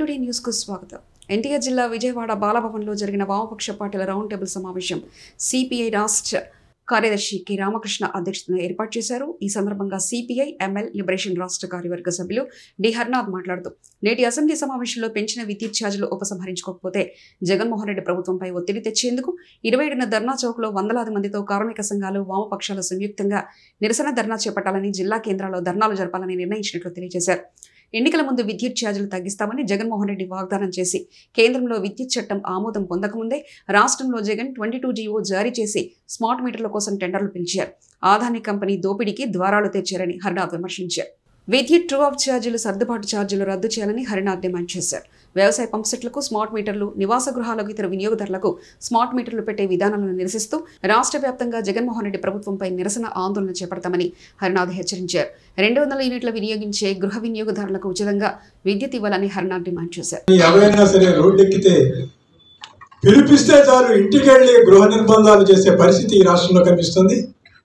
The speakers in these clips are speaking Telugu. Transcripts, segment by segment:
టుడే న్యూస్ కు స్వాగతం ఎన్టీఆర్ జిల్లా విజయవాడ బాలభవన్లో జరిగిన వామపక్ష పార్టీల రౌండ్ టేబుల్ సమావేశం సిపిఐ రాష్ట్ర కార్యదర్శి కె రామకృష్ణ అధ్యక్షతన ఏర్పాటు చేశారు ఈ సందర్భంగా సిపిఐ ఎంఎల్ లిబరేషన్ రాష్ట్ర కార్యవర్గ సభ్యులు డి హర్నాథ్ మాట్లాడుతూ నేటి అసెంబ్లీ సమావేశంలో పెంచిన విద్యుత్ ఛార్జీలు ఉపసంహరించుకోకపోతే జగన్మోహన్ రెడ్డి ప్రభుత్వంపై ఒత్తిడి తెచ్చేందుకు ఇరవై ఏడున ధర్నా చౌక్లో వందలాది మందితో కార్మిక సంఘాలు వామపక్షాలు సంయుక్తంగా నిరసన ధర్నా చేపట్టాలని జిల్లా కేంద్రాల్లో ధర్నాలు జరపాలని నిర్ణయించినట్లు తెలియజేశారు ఎన్నికల ముందు విద్యుత్ ఛార్జీలు తగ్గిస్తామని జగన్మోహన్ రెడ్డి వాగ్దానం చేసి కేంద్రంలో విద్యుత్ చట్టం ఆమోదం పొందకముందే రాష్ట్రంలో జగన్ ట్వంటీ టూ జీవో జారీ చేసి స్మార్ట్ మీటర్ల కోసం టెండర్లు పిలిచారు ఆదాని కంపెనీ దోపిడీకి ద్వారాలు తెచ్చారని హరినాథ్ విమర్శించారు విద్యుత్ ట్రూ ఆఫ్ ఛార్జీలు సర్దుబాటు ఛార్జీలు రద్దు చేయాలని హరినాథ్ డిమాండ్ చేశారు వ్యవసాయ పంప్సెట్లకు స్మార్ట్ మీటర్లు నివాస గృహాలకు ఇతర వినియోగదారులకు స్మార్ట్ మీటర్లు పెట్టే విధానాలను నిరసిస్తూ రాష్ట్ర వ్యాప్తంగా జగన్మోహన్ రెడ్డి ప్రభుత్వంపై నిరసన ఆందోళన చేపడతామని హరినాథ్ హెచ్చరించారు రెండు వందల యూనిట్ల వినియోగించే గృహ వినియోగదారులకు ఉచితంగా విద్యుత్ ఇవ్వాలని హరినాథ్ డిమాండ్ చేశారు ఎవరైనా సరే రోడ్డెక్కితే పిలిపిస్తే చాలు ఇంటికి వెళ్ళి గృహ నిర్బంధాలు చేసే పరిస్థితి ఈ రాష్ట్రంలో కనిపిస్తుంది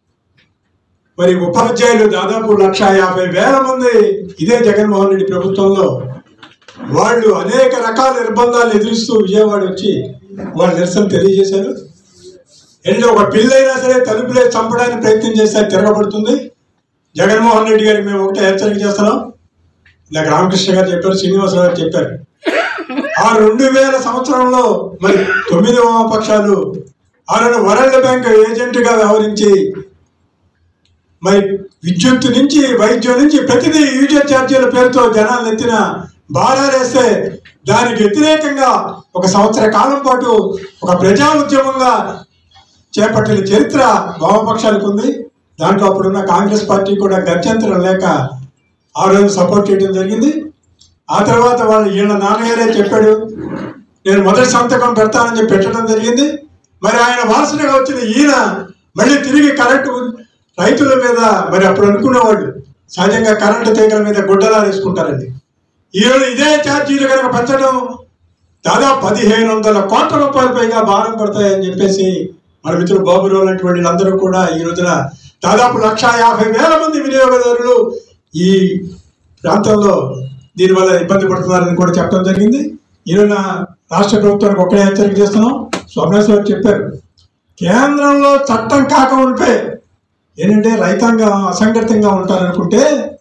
మరి ఉపాధ్యాయులు దాదాపు లక్ష యాభై వేల మంది ఇదే జగన్మోహన్ రెడ్డి ప్రభుత్వంలో వాళ్ళు అనేక రకాల నిర్బంధాలు ఎదురిస్తూ విజయవాడ వచ్చి వాళ్ళు నిరసన తెలియజేశారు వెళ్ళి ఒక పిల్లైనా సరే తలుపులే చంపడానికి ప్రయత్నం చేస్తే తిరగబడుతుంది జగన్మోహన్ రెడ్డి గారికి మేము ఒకటే హెచ్చరిక చేస్తున్నాం ఇలా రామకృష్ణ గారు చెప్పారు శ్రీనివాసరావు గారు చెప్పారు ఆ రెండు వేల సంవత్సరంలో మరి తొమ్మిది వామపక్షాలు ఆయన వరల్డ్ బ్యాంక్ ఏజెంట్గా వ్యవహరించి మరి విద్యుత్ నుంచి వైద్యం నుంచి ప్రతిదీ యూజర్ ఛార్జీల పేరుతో జనాలు ఎత్తిన బారాలేస్తే దానికి వ్యతిరేకంగా ఒక సంవత్సర కాలం పాటు ఒక ప్రజా ఉద్యమంగా చేపట్టిన చరిత్ర వామపక్షాలకు ఉంది దాంట్లో అప్పుడున్న కాంగ్రెస్ పార్టీ కూడా గత్యంతరం లేక ఆ రోజు సపోర్ట్ చేయడం జరిగింది ఆ తర్వాత వాళ్ళు ఈయన నాన్నగారే చెప్పాడు నేను మొదటి సంతకం పెడతానని చెప్పి పెట్టడం జరిగింది మరి ఆయన వారసుడిగా వచ్చిన ఈయన మళ్ళీ తిరిగి కరెంటు రైతుల మీద మరి అప్పుడు అనుకునేవాళ్ళు సహజంగా కరెంటు తీగల మీద గుడ్డలా వేసుకుంటారండి ఈరోజు ఇదే ఛార్జీలు కనుక పెంచడం దాదాపు పదిహేను వందల కోట్ల రూపాయల పైగా భారం పడతాయని చెప్పేసి మన మిత్రులు బాబురావు లాంటి వాళ్ళందరూ కూడా ఈ రోజున దాదాపు లక్ష యాభై వేల మంది వినియోగదారులు ఈ ప్రాంతంలో దీనివల్ల ఇబ్బంది పడుతున్నారని కూడా చెప్పడం జరిగింది ఈరోజు రాష్ట్ర ప్రభుత్వానికి ఒకటే హెచ్చరిక చేస్తున్నాం సోమేశ్వర్ చెప్పారు కేంద్రంలో చట్టం కాక ఉంటే ఏంటంటే రైతాంగం అసంఘటితంగా ఉంటారనుకుంటే